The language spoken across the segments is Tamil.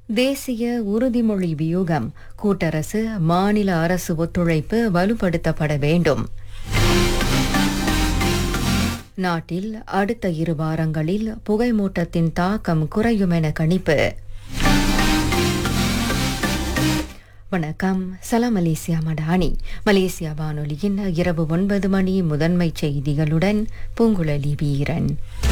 தேசிய உறுதிமொழி வியூகம் கூட்டரசு மாநில அரசு ஒத்துழைப்பு வலுப்படுத்தப்பட வேண்டும் நாட்டில் அடுத்த இரு வாரங்களில் புகைமூட்டத்தின் தாக்கம் குறையும் என கணிப்பு வணக்கம் சலாம் மலேசியா மடானி மலேசியா வானொலியின் இரவு ஒன்பது மணி முதன்மை செய்திகளுடன் பூங்குழலி வீரன்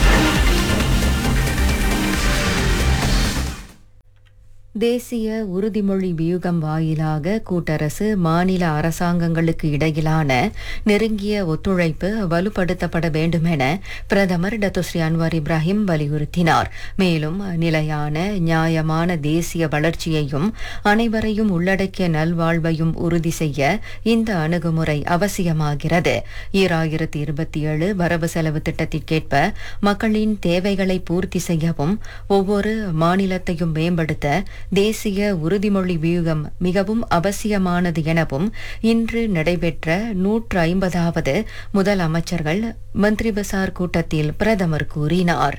தேசிய உறுதிமொழி வியூகம் வாயிலாக கூட்டரசு மாநில அரசாங்கங்களுக்கு இடையிலான நெருங்கிய ஒத்துழைப்பு வலுப்படுத்தப்பட வேண்டும் என பிரதமர் டத்துஸ்ரீ அன்வார் இப்ராஹிம் வலியுறுத்தினார் மேலும் நிலையான நியாயமான தேசிய வளர்ச்சியையும் அனைவரையும் உள்ளடக்கிய நல்வாழ்வையும் உறுதி செய்ய இந்த அணுகுமுறை அவசியமாகிறது ஈராயிரத்தி இருபத்தி ஏழு வரவு செலவு திட்டத்திற்கேற்ப மக்களின் தேவைகளை பூர்த்தி செய்யவும் ஒவ்வொரு மாநிலத்தையும் மேம்படுத்த தேசிய உறுதிமொழி வியூகம் மிகவும் அவசியமானது எனவும் இன்று நடைபெற்ற நூற்று ஐம்பதாவது முதல் அமைச்சர்கள் மந்திரி பசார் கூட்டத்தில் பிரதமர் கூறினார்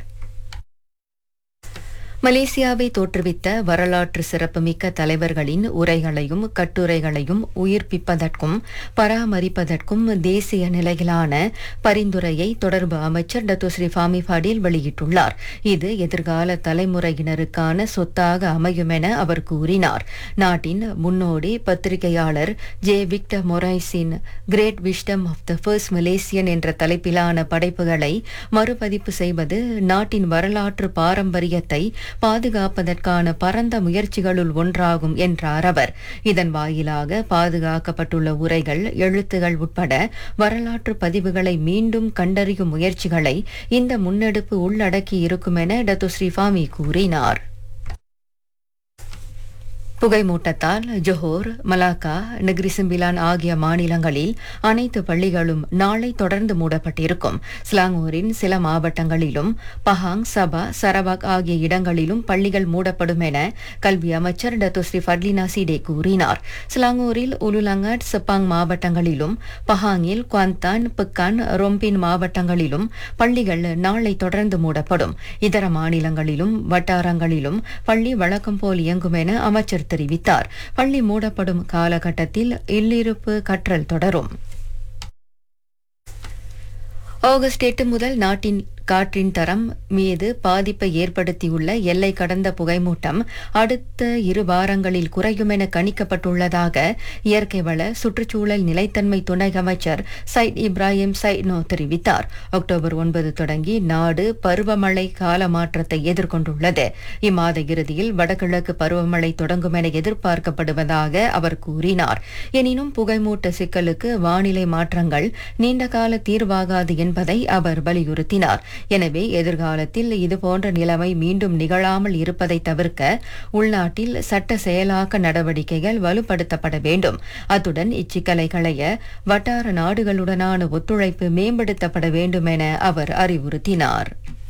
மலேசியாவை தோற்றுவித்த வரலாற்று சிறப்புமிக்க தலைவர்களின் உரைகளையும் கட்டுரைகளையும் உயிர்ப்பிப்பதற்கும் பராமரிப்பதற்கும் தேசிய நிலையிலான பரிந்துரையை தொடர்பு அமைச்சர் டத்துஸ்ரீ ஃபாமி பாடில் வெளியிட்டுள்ளார் இது எதிர்கால தலைமுறையினருக்கான சொத்தாக அமையும் என அவர் கூறினார் நாட்டின் முன்னோடி பத்திரிகையாளர் ஜே விக்டர் மொரைஸின் great wisdom of the first Malaysian என்ற தலைப்பிலான படைப்புகளை மறுபதிப்பு செய்வது நாட்டின் வரலாற்று பாரம்பரியத்தை பாதுகாப்பதற்கான பரந்த முயற்சிகளுள் ஒன்றாகும் என்றார் அவர் இதன் வாயிலாக பாதுகாக்கப்பட்டுள்ள உரைகள் எழுத்துகள் உட்பட வரலாற்று பதிவுகளை மீண்டும் கண்டறியும் முயற்சிகளை இந்த முன்னெடுப்பு உள்ளடக்கி இருக்கும் என டத்துஸ்ரீ ஃபாமி கூறினார் புகைமூட்டத்தால் ஜொஹோர் மலாக்கா நெக்ரி சிம்பிலான் ஆகிய மாநிலங்களில் அனைத்து பள்ளிகளும் நாளை தொடர்ந்து மூடப்பட்டிருக்கும் ஸ்லாங்கூரின் சில மாவட்டங்களிலும் பஹாங் சபா சரவாக் ஆகிய இடங்களிலும் பள்ளிகள் மூடப்படும் என கல்வி அமைச்சர் டத்துஸ்ரீ ஃபட்லினா சிடே கூறினார் ஸ்லாங்கூரில் உலுலங்காட் செப்பாங் மாவட்டங்களிலும் பஹாங்கில் குவாந்தான் பிக்கான் ரொம்பின் மாவட்டங்களிலும் பள்ளிகள் நாளை தொடர்ந்து மூடப்படும் இதர மாநிலங்களிலும் வட்டாரங்களிலும் பள்ளி வழக்கம் போல் இயங்கும் என அமைச்சர் தெரிவித்தார் பள்ளி மூடப்படும் காலகட்டத்தில் இல்லிருப்பு கற்றல் தொடரும் ஆகஸ்ட் எட்டு முதல் நாட்டின் காற்றின் தரம் மீது பாதிப்பை ஏற்படுத்தியுள்ள எல்லை கடந்த புகைமூட்டம் அடுத்த இரு வாரங்களில் குறையும் என கணிக்கப்பட்டுள்ளதாக இயற்கை வள சுற்றுச்சூழல் நிலைத்தன்மை துணை அமைச்சர் சைட் இப்ராஹிம் சைட்னோ தெரிவித்தார் அக்டோபர் ஒன்பது தொடங்கி நாடு பருவமழை கால மாற்றத்தை எதிர்கொண்டுள்ளது இம்மாத இறுதியில் வடகிழக்கு பருவமழை தொடங்கும் என எதிர்பார்க்கப்படுவதாக அவர் கூறினார் எனினும் புகைமூட்ட சிக்கலுக்கு வானிலை மாற்றங்கள் நீண்டகால தீர்வாகாது என்பதை அவர் வலியுறுத்தினார் எனவே எதிர்காலத்தில் இதுபோன்ற நிலைமை மீண்டும் நிகழாமல் இருப்பதை தவிர்க்க உள்நாட்டில் சட்ட செயலாக்க நடவடிக்கைகள் வலுப்படுத்தப்பட வேண்டும் அத்துடன் இச்சிக்கலை களைய வட்டார நாடுகளுடனான ஒத்துழைப்பு மேம்படுத்தப்பட வேண்டும் என அவர் அறிவுறுத்தினார்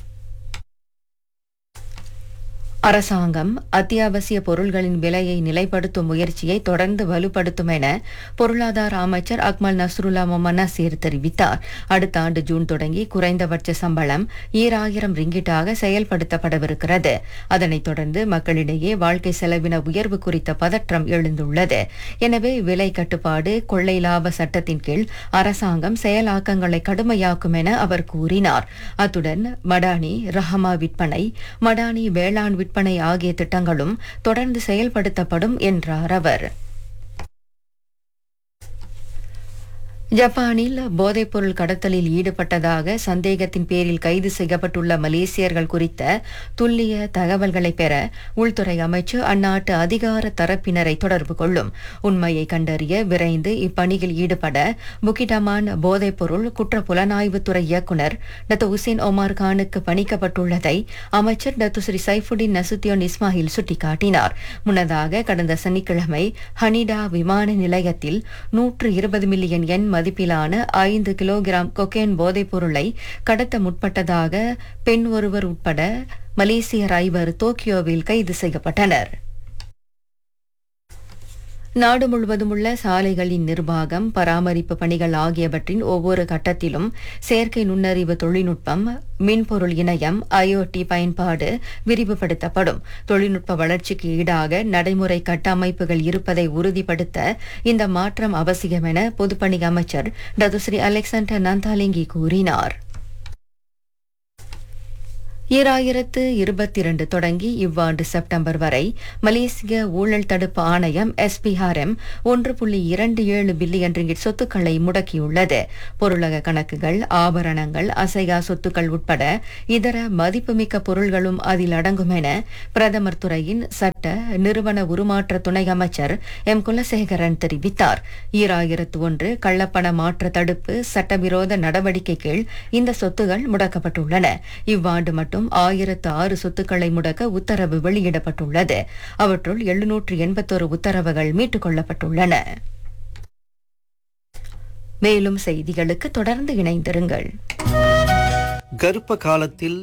அரசாங்கம் அத்தியாவசிய பொருள்களின் விலையை நிலைப்படுத்தும் முயற்சியை தொடர்ந்து வலுப்படுத்தும் என பொருளாதார அமைச்சர் அக்மல் நஸ்ருல்லா மொமன் நசீர் தெரிவித்தார் அடுத்த ஆண்டு ஜூன் தொடங்கி குறைந்தபட்ச சம்பளம் ஈராயிரம் ரிங்கிட்டாக செயல்படுத்தப்படவிருக்கிறது அதனைத் தொடர்ந்து மக்களிடையே வாழ்க்கை செலவின உயர்வு குறித்த பதற்றம் எழுந்துள்ளது எனவே விலை கட்டுப்பாடு கொள்ளை லாப சட்டத்தின் கீழ் அரசாங்கம் செயலாக்கங்களை கடுமையாக்கும் என அவர் கூறினார் அத்துடன் மடானி ரஹமா விற்பனை மடானி வேளாண் விற்பனை ஆகிய திட்டங்களும் தொடர்ந்து செயல்படுத்தப்படும் என்றார் அவர் ஜப்பானில் போதைப்பொருள் கடத்தலில் ஈடுபட்டதாக சந்தேகத்தின் பேரில் கைது செய்யப்பட்டுள்ள மலேசியர்கள் குறித்த துல்லிய தகவல்களை பெற உள்துறை அமைச்சு அந்நாட்டு அதிகார தரப்பினரை தொடர்பு கொள்ளும் உண்மையை கண்டறிய விரைந்து இப்பணியில் ஈடுபட புக்கிடமான் போதைப்பொருள் குற்ற புலனாய்வுத்துறை இயக்குநர் டத்து உசேன் ஒமார் கானுக்கு பணிக்கப்பட்டுள்ளதை அமைச்சர் Datuk Seri Saifuddin Nasution Ismail சுட்டிக்காட்டினார் முன்னதாக கடந்த சனிக்கிழமை ஹனிடா விமான நிலையத்தில் நூற்று இருபது மில்லியன் எண் மதிப்பிலான ஐந்து கிலோகிராம் கொக்கேன் போதைப் பொருளை கடத்த முற்பட்டதாக பெண் ஒருவர் உட்பட மலேசியர் ஐவர் டோக்கியோவில் கைது செய்யப்பட்டனர் நாடு முழுவதும் உள்ள சாலைகளின் நிர்வாகம் பராமரிப்பு பணிகள் ஆகியவற்றின் ஒவ்வொரு கட்டத்திலும் செயற்கை நுண்ணறிவு தொழில்நுட்பம் மின்பொருள் இணையம் ஐஓடி பயன்பாடு விரிவுபடுத்தப்படும் தொழில்நுட்ப வளர்ச்சிக்கு ஈடாக நடைமுறை கட்டமைப்புகள் இருப்பதை உறுதிப்படுத்த இந்த மாற்றம் அவசியம் என பொதுப்பணி அமைச்சர் டதுஸ்ரீ அலெக்சாண்டர் நந்தாலிங்கி கூறினார் ஈராயிரத்து இருபத்தி இரண்டு தொடங்கி இவ்வாண்டு செப்டம்பர் வரை மலேசிய ஊழல் தடுப்பு ஆணையம் எஸ்பிஆர்எம் ஒன்று புள்ளி இரண்டு ஏழு பில்லியன் ரிங்கிட் சொத்துக்களை முடக்கியுள்ளது பொருளக கணக்குகள் ஆபரணங்கள் அசையா சொத்துக்கள் உட்பட இதர மதிப்புமிக்க பொருள்களும் அதில் அடங்கும் என பிரதமர் துறையின் சட்ட நிறுவன உருமாற்ற துணை அமைச்சர் எம் குலசேகரன் தெரிவித்தார் ஈராயிரத்து ஒன்று கள்ளப்பண மாற்ற தடுப்பு சட்டவிரோத நடவடிக்கை கீழ் இந்த சொத்துகள் முடக்கப்பட்டுள்ளன இவ்வாண்டு மட்டும் ஆயிரத்து ஆறு சொத்துக்களை முடக்க உத்தரவு வெளியிடப்பட்டுள்ளது அவற்றுள் எழுநூற்று எண்பத்தொரு உத்தரவுகள் மீட்டுக் கொள்ளப்பட்டுள்ளன மேலும் செய்திகளுக்கு தொடர்ந்து இணைந்திருங்கள் கர்ப்ப காலத்தில்